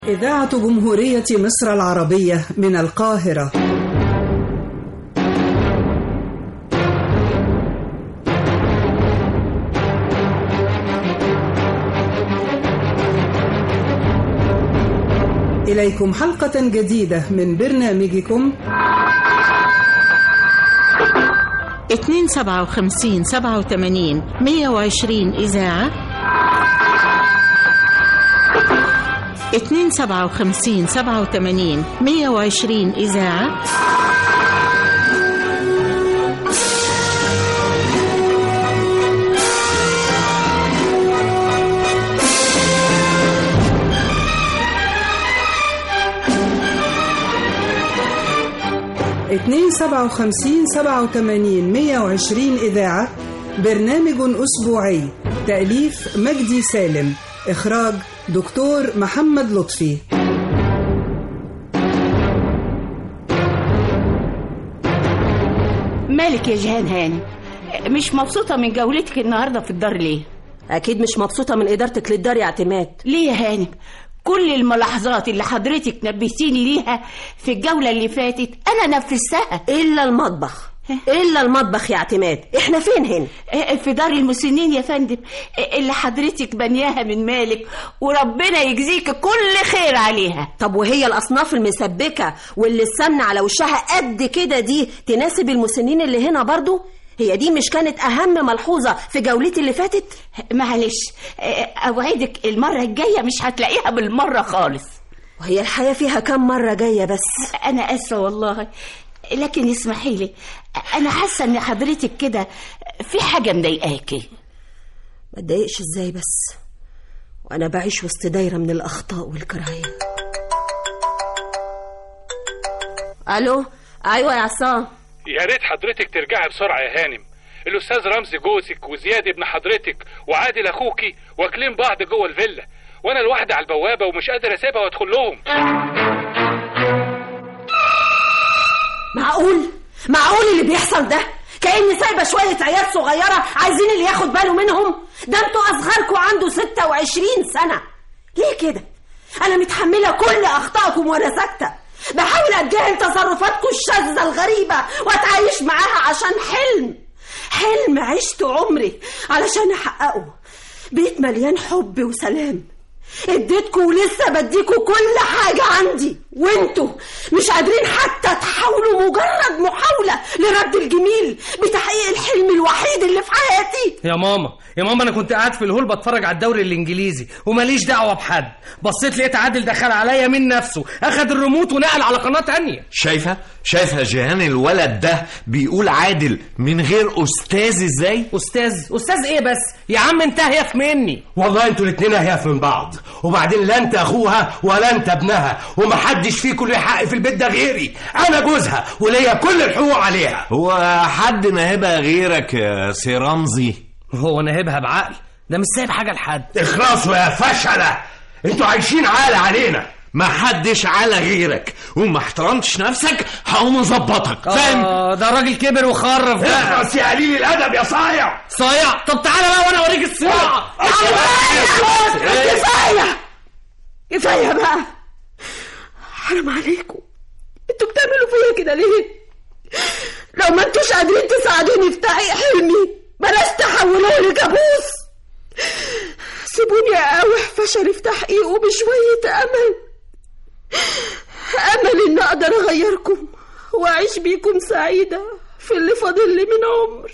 إذاعة جمهورية مصر العربية من القاهرة إليكم حلقة جديدة من برنامجكم اتنين سبعة وخمسين سبعة وتمانين مية وعشرين إذاعة اتنين سبعة وخمسين سبعة وتمانين مية وعشرين إذاعة اتنين سبعة وخمسين سبعة وتمانين مية وعشرين إذاعة برنامج أسبوعي تأليف مجدي سالم إخراج دكتور محمد لطفي مالك يا جهان هاني مش مبسوطة من جولتك النهاردة في الدار ليه؟ أكيد مش مبسوطة من إدارتك للدار يا اعتماد ليه يا هانم؟ كل الملاحظات اللي حضرتك نبهتيني ليها في الجولة اللي فاتت أنا نفذتها إلا المطبخ إلا المطبخ يا اعتماد إحنا فين هنا؟ في دار المسنين يا فندم اللي حضرتك بنياها من مالك وربنا يجزيك كل خير عليها طب وهي الأصناف المسبكة واللي السمنة على وشها قد كده دي تناسب المسنين اللي هنا برضو؟ هي دي مش كانت أهم ملحوظة في جولتي اللي فاتت؟ معلش أوعدك المرة الجاية مش هتلاقيها بالمرة خالص وهي الحياة فيها كم مرة جاية بس؟ أنا آسفة والله لكن اسمحي لي أنا حاسة إن حضرتك كده في حاجة مضايقاكي ما اتضايقش ازاي بس وأنا بعيش وسط دايرة من الأخطاء والكراهية ألو أيوة يا عصام يا ريت حضرتك ترجعي بسرعة يا هانم الأستاذ رمزي جوزك وزياد ابن حضرتك وعادل أخوكي واكلين بعض جوه الفيلا وأنا لوحدي على البوابة ومش قادر أسيبها وأدخل لهم معقول معقول اللي بيحصل ده كأني سايبة شوية عيال صغيرة عايزين اللي ياخد باله منهم ده انتوا أصغركم عنده 26 سنة ليه كده أنا متحملة كل أخطائكم وأنا ساكتة بحاول أتجاهل تصرفاتكم الشاذة الغريبة وأتعايش معاها عشان حلم حلم عشت عمري علشان أحققه بيت مليان حب وسلام اديتكم ولسه بديكوا كل حاجة عندي وانتوا مش قادرين حتى تحاولوا مجرد محاولة لرد الجميل بتحقيق الحلم الوحيد اللي في حياتي يا ماما يا ماما انا كنت قاعد في الهول بتفرج على الدوري الانجليزي وماليش دعوه بحد بصيت لقيت عادل دخل عليا من نفسه اخد الريموت ونقل على قناه تانية شايفة شايفة جيهان الولد ده بيقول عادل من غير أستاذ ازاي استاذ استاذ ايه بس يا عم انت هيف مني والله انتوا الاتنين اهياف من بعض وبعدين لا انت اخوها ولا انت ابنها ومحدش فيكم له حق في البيت ده غيري انا جوزها وليا كل الحقوق عليها هو حد ناهبها غيرك يا سي رمزي هو ناهبها بعقل ده مش سايب حاجه لحد اخلصوا يا فشلة انتوا عايشين عالة علينا ما حدش على غيرك وما احترمتش نفسك هقوم اظبطك فاهم آه ده راجل كبر وخرف ده اخلص يا قليل الادب يا صايع صايع طب تعالى بقى وانا اوريك الصياعه كفاية كفاية بقى حرام عليكم انتوا بتعملوا فيا كده ليه لو ما انتوش قادرين تساعدوني في تحقيق حلمي بلاش تحولوه لكابوس سيبوني اقاوح فشلي في تحقيقه بشوية امل امل ان اقدر اغيركم واعيش بيكم سعيدة في اللي فاضل لي من عمر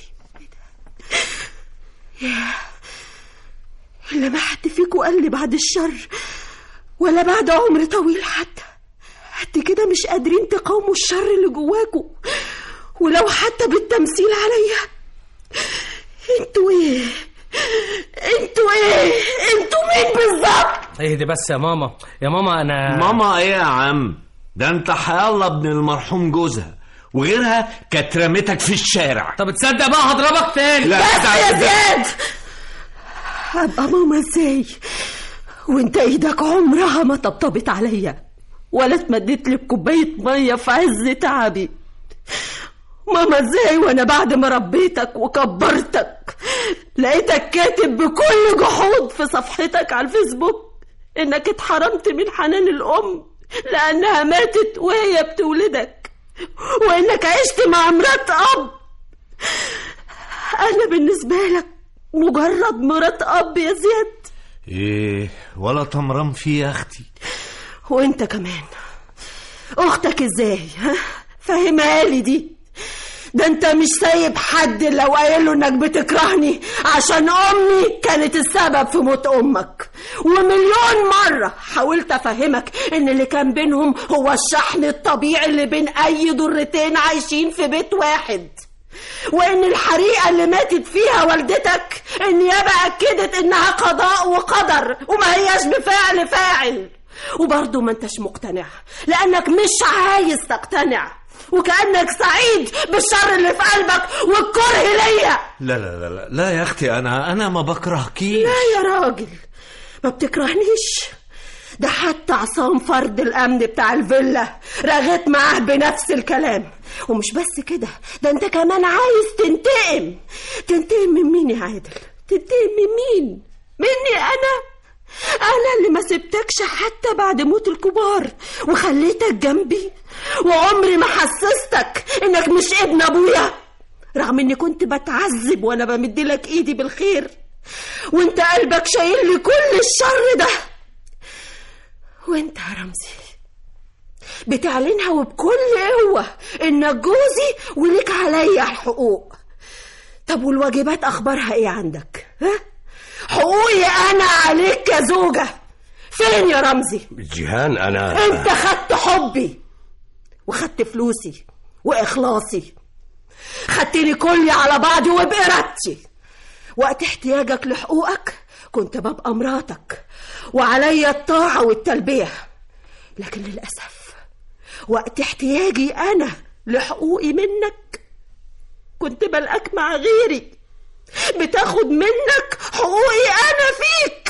إلا ما حد فيكم قال لي بعد الشر ولا بعد عمر طويل حتى قد كده مش قادرين تقاوموا الشر اللي جواكم ولو حتى بالتمثيل عليا انتوا ايه انتوا ايه انتوا مين بالظبط اهدي بس يا ماما يا ماما انا ماما ايه يا عم ده انت حيالله ابن المرحوم جوزها وغيرها كانت رمتك في الشارع طب تصدق بقى هضربك تاني لا بس يا زياد ابقى ماما ازاي وانت ايدك عمرها ما طبطبت عليا ولا اتمدت لي بكوبايه ميه في عز تعبي ماما ازاي وانا بعد ما ربيتك وكبرتك لقيتك كاتب بكل جحود في صفحتك على الفيسبوك إنك اتحرمت من حنان الأم لأنها ماتت وهي بتولدك وإنك عشت مع مرات أب أنا بالنسبة لك مجرد مرات أب يا زياد ايه ولا طمران فيه يا اختي وانت كمان اختك ازاي ها فهمها لي دي ده انت مش سايب حد لو قايل له انك بتكرهني عشان امي كانت السبب في موت امك ومليون مرة حاولت افهمك ان اللي كان بينهم هو الشحن الطبيعي اللي بين اي ضرتين عايشين في بيت واحد وان الحريقة اللي ماتت فيها والدتك النيابة اكدت انها قضاء وقدر وما هياش بفعل فاعل وبرضه ما انتش مقتنع لانك مش عايز تقتنع وكأنك سعيد بالشر اللي في قلبك والكره ليا لا لا لا لا, لا يا اختي انا انا ما بكرهكيش لا يا راجل ما بتكرهنيش ده حتى عصام فرد الامن بتاع الفيلا رغيت معاه بنفس الكلام ومش بس كده ده انت كمان عايز تنتقم تنتقم من مين يا عادل تنتقم من مين مني انا انا اللي ما سبتكش حتى بعد موت الكبار وخليتك جنبي وعمري ما حسستك انك مش ابن ابويا رغم اني كنت بتعذب وانا بمدلك ايدي بالخير وانت قلبك شايل لي كل الشر ده وانت يا رمزي بتعلنها وبكل قوة انك جوزي وليك عليا الحقوق طب والواجبات اخبارها ايه عندك ها حقوقي انا عليك كزوجة فين يا رمزي جيهان انا انت خدت حبي وخدت فلوسي واخلاصي خدتني كلي على بعضي وبإرادتي وقت احتياجك لحقوقك كنت ببقى مراتك وعليا الطاعة والتلبية لكن للأسف وقت احتياجي أنا لحقوقي منك كنت بلقاك مع غيري بتاخد منك حقوقي أنا فيك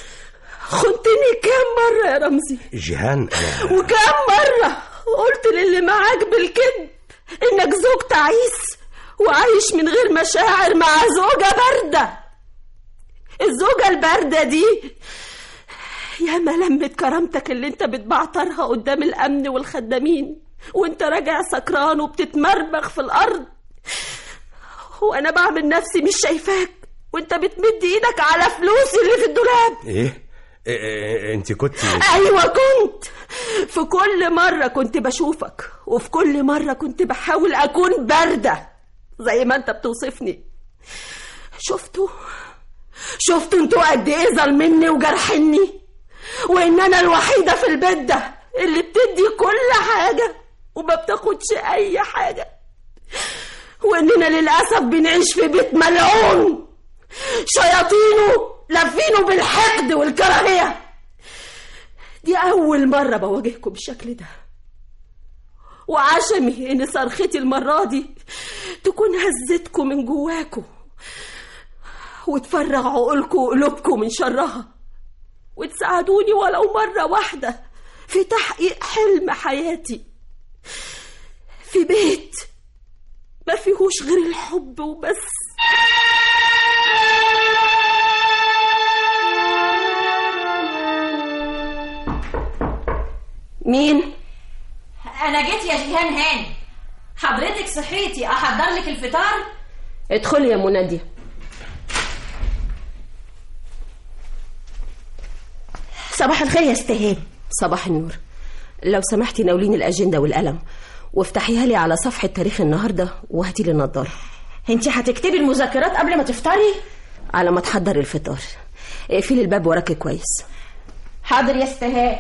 خنتني كام مرة يا رمزي جيهان انا وكام مرة قلت للي معاك بالكذب إنك زوج تعيس وعايش من غير مشاعر مع زوجة باردة الزوجة الباردة دي يا ما لمت كرامتك اللي انت بتبعترها قدام الأمن والخدامين وانت راجع سكران وبتتمرمغ في الأرض وأنا بعمل نفسي مش شايفاك وانت بتمد ايدك على فلوسي اللي في الدولاب ايه, إيه, إيه انت كنت ايوه كنت في كل مرة كنت بشوفك وفي كل مرة كنت بحاول اكون باردة زي ما انت بتوصفني شفتوا شفتوا انتوا قد ايه ظالميني وجرحني وان انا الوحيدة في البيت ده اللي بتدي كل حاجة وما بتاخدش اي حاجة واننا للاسف بنعيش في بيت ملعون شياطينه لافينه بالحقد والكراهية دي أول مرة بواجهكم بالشكل ده وعشمي إن صرختي المرة دي تكون هزتكم من جواكم وتفرغ عقولكم وقلوبكم من شرها وتساعدوني ولو مرة واحدة في تحقيق حلم حياتي في بيت ما فيهوش غير الحب وبس مين؟ انا جيت يا جيهان هاني حضرتك صحيتي احضر لك الفطار ادخلي يا منادية صباح الخير يا استهاب صباح النور لو سمحتي ناوليني الأجندة والقلم وافتحيها لي على صفحة تاريخ النهاردة وهاتي لي النضارة انت هتكتبي المذكرات قبل ما تفطري على ما تحضري الفطار اقفلي الباب وراكي كويس حاضر يا استهاب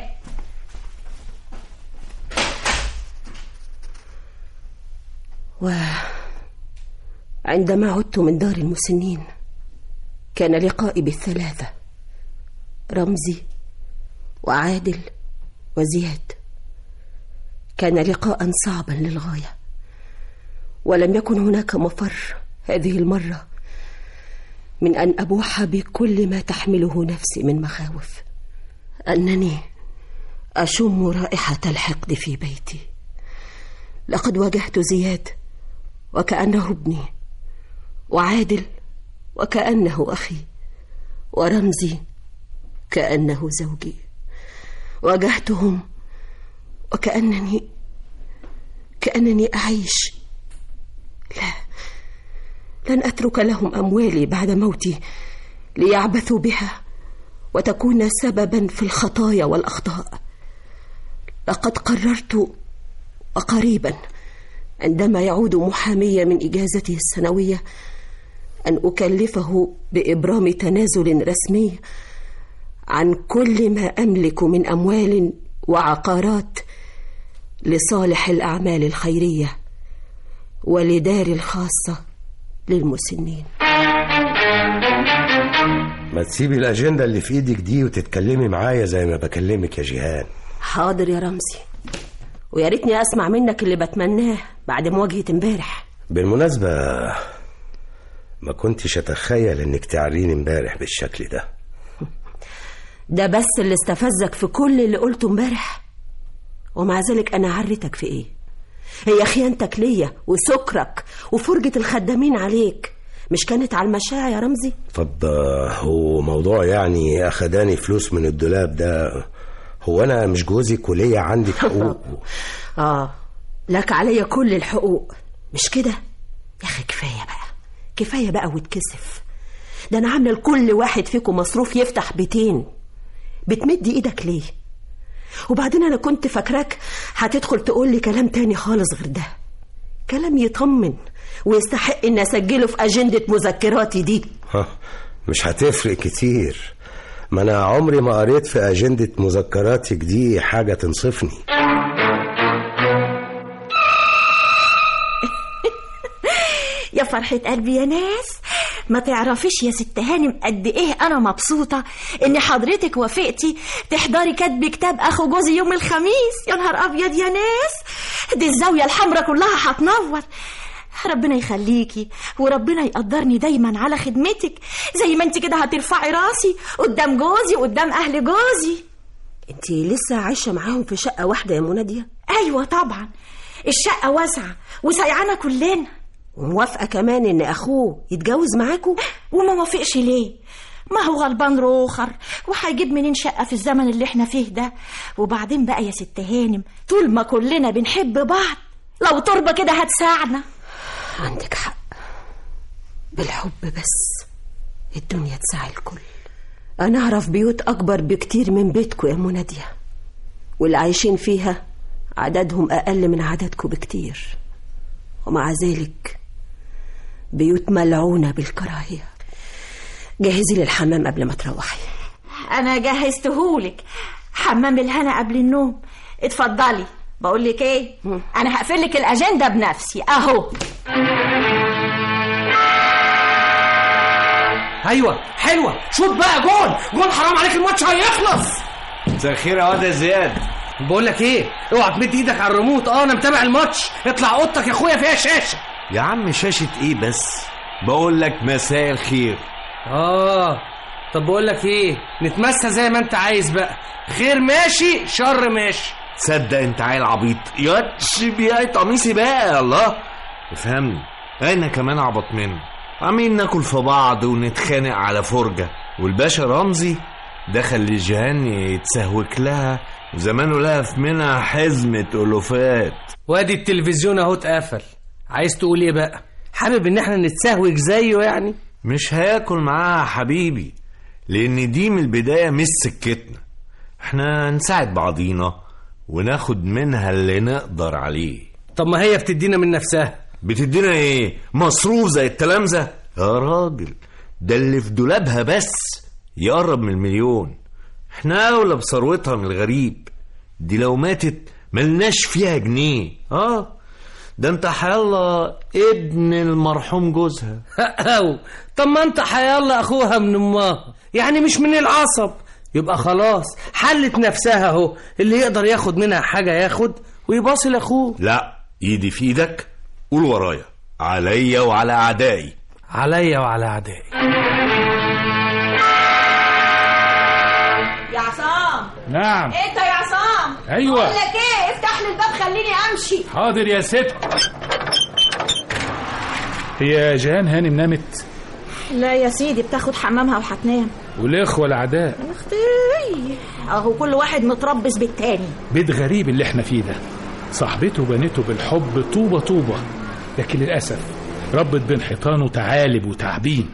وعندما عدت من دار المسنين كان لقائي بالثلاثة رمزي وعادل وزياد كان لقاء صعبا للغاية ولم يكن هناك مفر هذه المرة من أن أبوح بكل ما تحمله نفسي من مخاوف أنني أشم رائحة الحقد في بيتي لقد واجهت زياد وكأنه ابني وعادل وكأنه أخي ورمزي كأنه زوجي واجهتهم وكأنني كأنني أعيش لا لن أترك لهم أموالي بعد موتي ليعبثوا بها وتكون سببا في الخطايا والأخطاء لقد قررت وقريبا عندما يعود محامي من إجازته السنوية أن أكلفه بإبرام تنازل رسمي عن كل ما أملك من أموال وعقارات لصالح الأعمال الخيرية ولدار الخاصة للمسنين ما تسيبي الأجندة اللي في إيدك دي وتتكلمي معايا زي ما بكلمك يا جيهان حاضر يا رمزي ويا ريتني أسمع منك اللي بتمناه بعد مواجهة امبارح بالمناسبة ما كنتش أتخيل إنك تعريني امبارح بالشكل ده ده بس اللي استفزك في كل اللي قلته امبارح ومع ذلك أنا عرتك في إيه هي خيانتك ليا وسكرك وفرجة الخدامين عليك مش كانت على المشاع يا رمزي طب آه، هو موضوع يعني أخداني فلوس من الدولاب ده هو أنا مش جوزك وليا عندك حقوق آه لك عليا كل الحقوق مش كده يا أخي كفاية بقى كفاية بقى واتكسف ده أنا عاملة لكل واحد فيكم مصروف يفتح بيتين بتمد إيدك ليه وبعدين أنا كنت فاكراك هتدخل تقول لي كلام تاني خالص غير ده كلام يطمن ويستحق إن أسجله في أجندة مذكراتي دي ها، مش هتفرق كتير ما أنا عمري ما قريت في أجندة مذكراتك دي حاجة تنصفني يا فرحة قلبي يا ناس ما تعرفيش يا ست هانم قد ايه انا مبسوطة ان حضرتك وافقتي تحضري كتب كتاب اخو جوزي يوم الخميس يا نهار ابيض يا ناس دي الزاوية الحمراء كلها هتنور ربنا يخليكي وربنا يقدرني دايما على خدمتك زي ما انت كده هترفعي راسي قدام جوزي وقدام اهل جوزي انت لسه عايشة معاهم في شقة واحدة يا منادية ايوه طبعا الشقة واسعة وسيعانة كلنا وموافقة كمان إن أخوه يتجوز معاكوا وما وافقش ليه ما هو غلبان روخر وهيجيب منين شقة في الزمن اللي احنا فيه ده وبعدين بقى يا ست هانم طول ما كلنا بنحب بعض لو تربة كده هتساعدنا عندك حق بالحب بس الدنيا تساعي الكل أنا أعرف بيوت أكبر بكتير من بيتكم يا منادية واللي عايشين فيها عددهم أقل من عددكم بكتير ومع ذلك بيوت ملعونة بالكراهية جهزي لي الحمام قبل ما تروحي انا جهزتهولك حمام الهنا قبل النوم اتفضلي بقول لك ايه انا هقفل لك الاجنده بنفسي اهو ايوه حلوه شوط بقى جول جول حرام عليك الماتش هيخلص مساء الخير يا واد يا زياد بقول لك ايه اوعى تمد ايدك على الريموت اه انا متابع الماتش اطلع اوضتك يا اخويا فيها شاشه يا عم شاشة ايه بس بقول لك مساء الخير اه طب بقول لك ايه نتمسى زي ما انت عايز بقى خير ماشي شر ماشي تصدق انت عيل عبيط ياتش بيعي قميصي بقى يا الله افهمني انا كمان عبط منه عاملين ناكل في بعض ونتخانق على فرجة والباشا رمزي دخل لجيهان يتسهوك لها وزمانه لها في منها حزمة ألوفات وادي التلفزيون اهو اتقفل عايز تقول ايه بقى حابب ان احنا نتسهوك زيه يعني مش هياكل معاها يا حبيبي لأن دي من البداية مش سكتنا احنا نساعد بعضينا وناخد منها اللي نقدر عليه طب ما هي بتدينا من نفسها بتدينا ايه مصروف زي التلامذة يا راجل ده اللي في دولابها بس يقرب من المليون احنا اولى بثروتها من الغريب دي لو ماتت ملناش فيها جنيه اه ده انت حيالله ابن المرحوم جوزها أو طب ما انت حيالله اخوها من امها يعني مش من العصب يبقى خلاص حلت نفسها اهو اللي يقدر ياخد منها حاجه ياخد ويباصي لاخوه لا ايدي في ايدك قول ورايا عليا وعلى اعدائي عليا وعلى اعدائي يا عصام نعم انت يا عصام أيوة. بقول لك ايه افتح لي الباب خليني امشي حاضر يا ست هي جيهان هانم نامت لا يا سيدي بتاخد حمامها وهتنام والاخوه الاعداء اختي اي اهو كل واحد متربص بالتاني بيت غريب اللي احنا فيه ده صاحبته بنته بالحب طوبة طوبة لكن للأسف ربت بين حيطانه تعالب وتعبين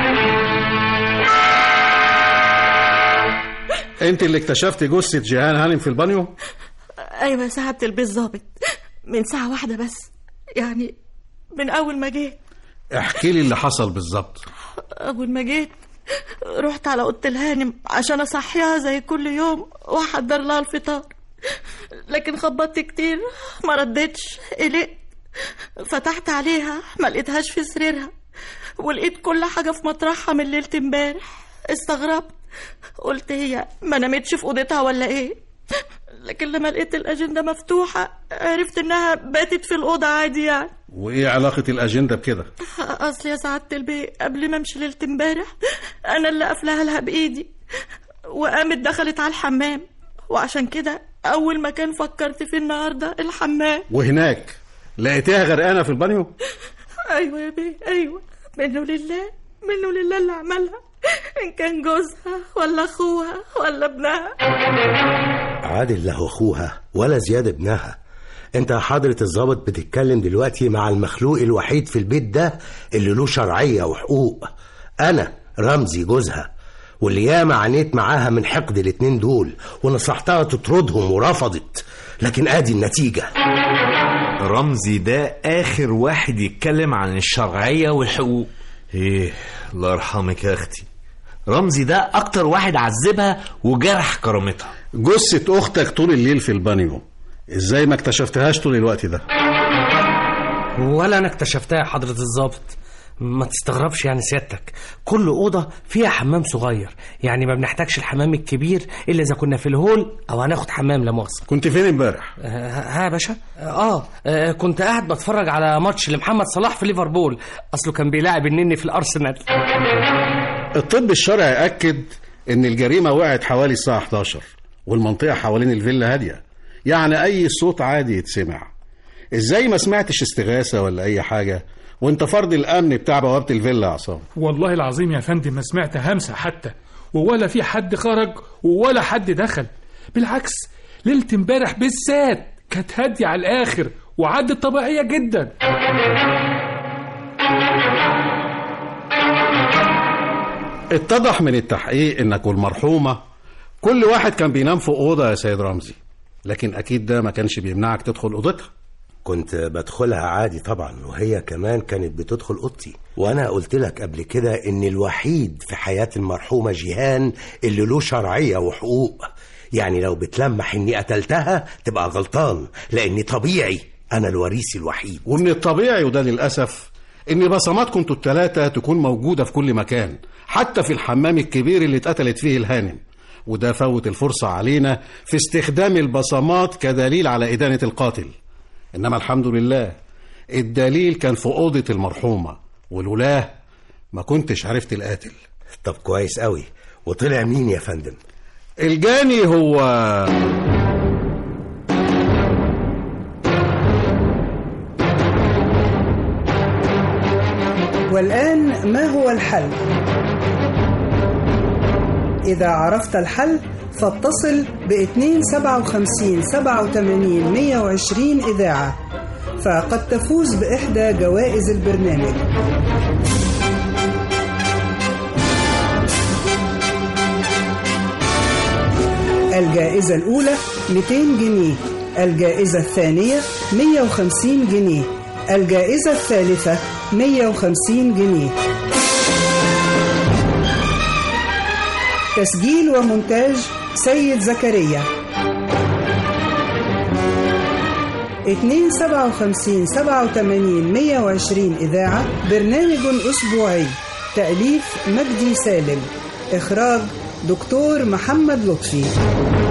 انت اللي اكتشفتي جثة جيهان هانم في البانيو ايوه يا سعاده البيت ظابط من ساعه واحده بس يعني من اول ما جيت احكي لي اللي حصل بالظبط اول ما جيت رحت على اوضه الهانم عشان اصحيها زي كل يوم واحضر لها الفطار لكن خبطت كتير ما ردتش قلقت فتحت عليها ما لقيتهاش في سريرها ولقيت كل حاجه في مطرحها من ليله امبارح استغربت قلت هي ما نامتش في اوضتها ولا ايه لكن لما لقيت الاجنده مفتوحه عرفت انها باتت في الاوضه عادي يعني وايه علاقة الاجندة بكده اصل يا سعاده البي قبل ما امشي ليله امبارح انا اللي قافلاها لها بايدي وقامت دخلت على الحمام وعشان كده اول مكان فكرت فيه النهارده الحمام وهناك لقيتيها غرقانة في البانيو ايوه يا بيه ايوه منه لله منه لله اللي عملها ان كان جوزها ولا اخوها ولا ابنها عادل له اخوها ولا زياد ابنها انت يا حضرة الضابط بتتكلم دلوقتي مع المخلوق الوحيد في البيت ده اللي له شرعية وحقوق انا رمزي جوزها واللي ياما عانيت معاها من حقد الاتنين دول ونصحتها تطردهم ورفضت لكن ادي النتيجة رمزي ده آخر واحد يتكلم عن الشرعية والحقوق إيه الله يرحمك يا أختي رمزي ده أكتر واحد عذبها وجرح كرامتها جثة اختك طول الليل في البانيو ازاي ما اكتشفتهاش طول الوقت ده ولا انا اكتشفتها يا حضرة الضابط ما تستغربش يعني سيادتك كل أوضة فيها حمام صغير يعني ما بنحتاجش الحمام الكبير إلا إذا كنا في الهول أو هناخد حمام لا مؤاخذة كنت فين امبارح آه، ها يا باشا آه, آه كنت قاعد بتفرج على ماتش لمحمد صلاح في ليفربول أصله كان بيلاعب النني في الأرسنال الطب الشرعي أكد إن الجريمة وقعت حوالي الساعة 11 والمنطقة حوالين الفيلا هادية يعني أي صوت عادي يتسمع إزاي ما سمعتش استغاثة ولا أي حاجة وأنت فرد الأمن بتاع بوابة الفيلا يا عصام والله العظيم يا فندم ما سمعت همسة حتى ولا في حد خرج ولا حد دخل بالعكس ليلة امبارح بالذات كانت هادية على الآخر وعدت طبيعية جدا اتضح من التحقيق إنك والمرحومة كل واحد كان بينام في أوضة يا سيد رمزي لكن أكيد ده ما كانش بيمنعك تدخل أوضتها كنت بدخلها عادي طبعا وهي كمان كانت بتدخل اوضتي وانا قلت لك قبل كده ان الوحيد في حياة المرحومة جيهان اللي له شرعية وحقوق يعني لو بتلمح اني قتلتها تبقى غلطان لاني طبيعي انا الوريث الوحيد ومن الطبيعي وده للأسف إن بصمات كنتوا التلاتة تكون موجودة في كل مكان حتى في الحمام الكبير اللي اتقتلت فيه الهانم وده فوت الفرصة علينا في استخدام البصمات كدليل على إدانة القاتل إنما الحمد لله الدليل كان في أوضة المرحومة ولولاه ما كنتش عرفت القاتل طب كويس قوي وطلع مين يا فندم الجاني هو والآن ما هو الحل؟ إذا عرفت الحل فاتصل ب 257 87 120 إذاعة فقد تفوز بإحدى جوائز البرنامج الجائزة الأولى 200 جنيه الجائزة الثانية 150 جنيه الجائزة الثالثة 150 جنيه تسجيل ومونتاج سيد زكريا 257 87 120 إذاعة برنامج أسبوعي تأليف مجدي سالم إخراج دكتور محمد لطفي